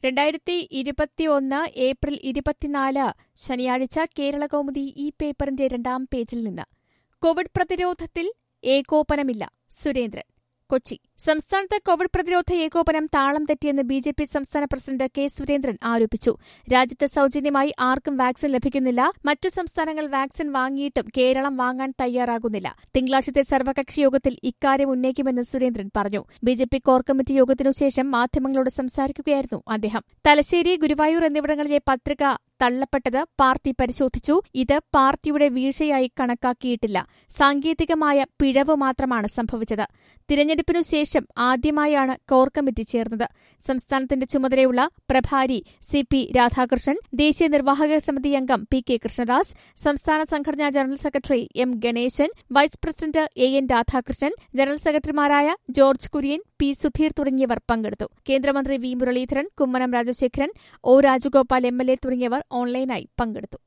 രണ്ടായിരത്തി ഇരുപത്തിയൊന്ന് ഏപ്രിൽ ഇരുപത്തിനാല് ശനിയാഴ്ച കേരള കൗമുദി ഈ പേപ്പറിന്റെ രണ്ടാം പേജിൽ നിന്ന് കോവിഡ് പ്രതിരോധത്തിൽ ഏകോപനമില്ല സുരേന്ദ്രൻ കൊച്ചി സംസ്ഥാനത്ത് കോവിഡ് പ്രതിരോധ ഏകോപനം താളം തെറ്റിയെന്ന് ബി ജെ പി സംസ്ഥാന പ്രസിഡന്റ് കെ സുരേന്ദ്രൻ ആരോപിച്ചു രാജ്യത്ത് സൌജന്യമായി ആർക്കും വാക്സിൻ ലഭിക്കുന്നില്ല മറ്റു സംസ്ഥാനങ്ങൾ വാക്സിൻ വാങ്ങിയിട്ടും കേരളം വാങ്ങാൻ തയ്യാറാകുന്നില്ല തിങ്കളാഴ്ചത്തെ സർവകക്ഷി യോഗത്തിൽ ഇക്കാര്യം ഉന്നയിക്കുമെന്ന് സുരേന്ദ്രൻ പറഞ്ഞു B J P core committee യോഗത്തിനു ശേഷം മാധ്യമങ്ങളോട് സംസാരിക്കുകയായിരുന്നു അദ്ദേഹം തലശ്ശേരി ഗുരുവായൂർ എന്നിവിടങ്ങളിലെ പത്രിക തള്ളപ്പെട്ടത് പാർട്ടി പരിശോധിച്ചു ഇത് പാർട്ടിയുടെ വീഴ്ചയായി കണക്കാക്കിയിട്ടില്ല സാങ്കേതികമായ പിഴവ് മാത്രമാണ് സംഭവിച്ചത് തിരഞ്ഞെടുപ്പിനു ശേഷം ആദ്യമായാണ് കോർ കമ്മിറ്റി ചേർന്നത് സംസ്ഥാനത്തിന്റെ ചുമതലയുള്ള പ്രഭാരി സി പി രാധാകൃഷ്ണൻ ദേശീയ നിർവാഹക സമിതി അംഗം പി കെ കൃഷ്ണദാസ് സംസ്ഥാന സംഘടനാ general secretary M Ganeshan vice president A N Radhakrishnan general സെക്രട്ടറിമാരായ ജോർജ് കുര്യൻ പി സുധീർ തുടങ്ങിയവർ പങ്കെടുത്തു കേന്ദ്രമന്ത്രി V Muraleedharan Kummanam Rajasekharan O Rajagopal M L A തുടങ്ങിയവർ ഓൺലൈനായി പങ്കെടുത്തു